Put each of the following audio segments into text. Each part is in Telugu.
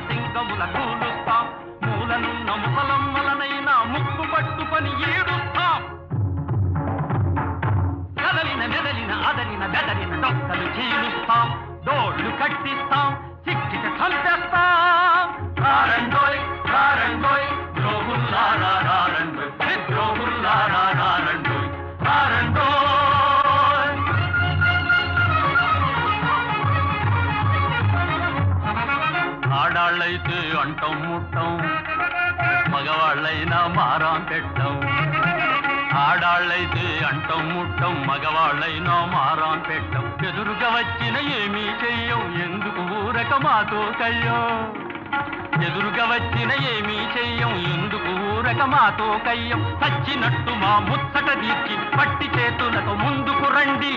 సింగముల కూలుస్తాం మూలనున్న ముసలమ్మలనైనా ముక్కు పట్టుకొని ఈడుస్తాం కదలిన మెదలిన అదలిన బెదలిన డొక్కలు చీలుస్తాం డోళ్లు కట్టిస్తాం చిక్కిట చంపేస్తాం రారండోయ్ రారండోయ్ ద్రోహుల్లారా రారండోయ్ ద్రోహుల్లారా రారండోయ్ రారండోయ్ ఆడాళ్ళైతే అంటం ముట్టం మగవాళ్ళైనా మారాం పెట్టం ఆడాళ్ళైతే అంటం ముట్టం మగవాళ్ళైనా మారాం పెట్టం ఎదురుగా వచ్చిన ఏమీ చెయ్యం ఎందుకు ఊరక మాతో కయ్యం ఎదురుగా వచ్చిన ఏమీ చెయ్యం ఎందుకు ఊరక మాతో కయ్యం చచ్చినట్టు మా ముచ్చట తీర్చి పట్టి చేతులతో ముందుకు రండి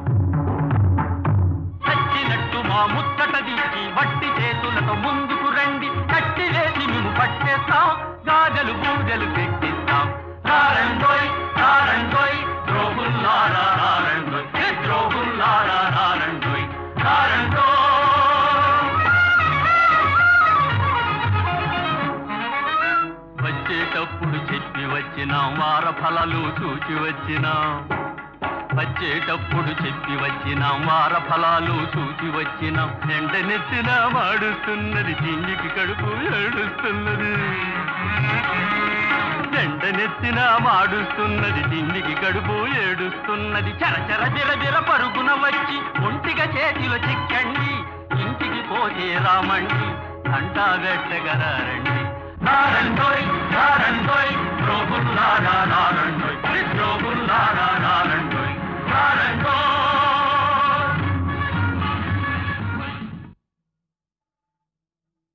చచ్చినట్టు మా ముచ్చట తీర్చి వట్టి చేతులతో ముందుకు రండి కట్టి వేసి మేము పట్టేస్తాం గాజలు పూజలు పెట్టిస్తాం రారండోయ్ రారండోయ్ ద్రోహుల్లారా రారండోయ్ ఏ ద్రోహుల్లారా రారండోయ్ రారండోయ్ వచ్చేటప్పుడు చెప్పి వచ్చినాం వార ఫలాలు చూచి వచ్చినాం వచ్చేటప్పుడు చెప్పి వచ్చినాం వార ఫలాలు చూచి వచ్చినాం ఎండనెత్తిన వాడుతున్నది తిండికి కడుపు ఏడుస్తున్నది ఎండనెత్తిన మాడుస్తున్నది తిండికి కడుపు ఏడుస్తున్నది చరచర బిరబిర పరుగున వచ్చి ఒంటిగా చేతిలో చిక్కండి ఇంటికి పోతే రామండి అంటా గట్టగరారండి రారండోయ్ రారండోయ్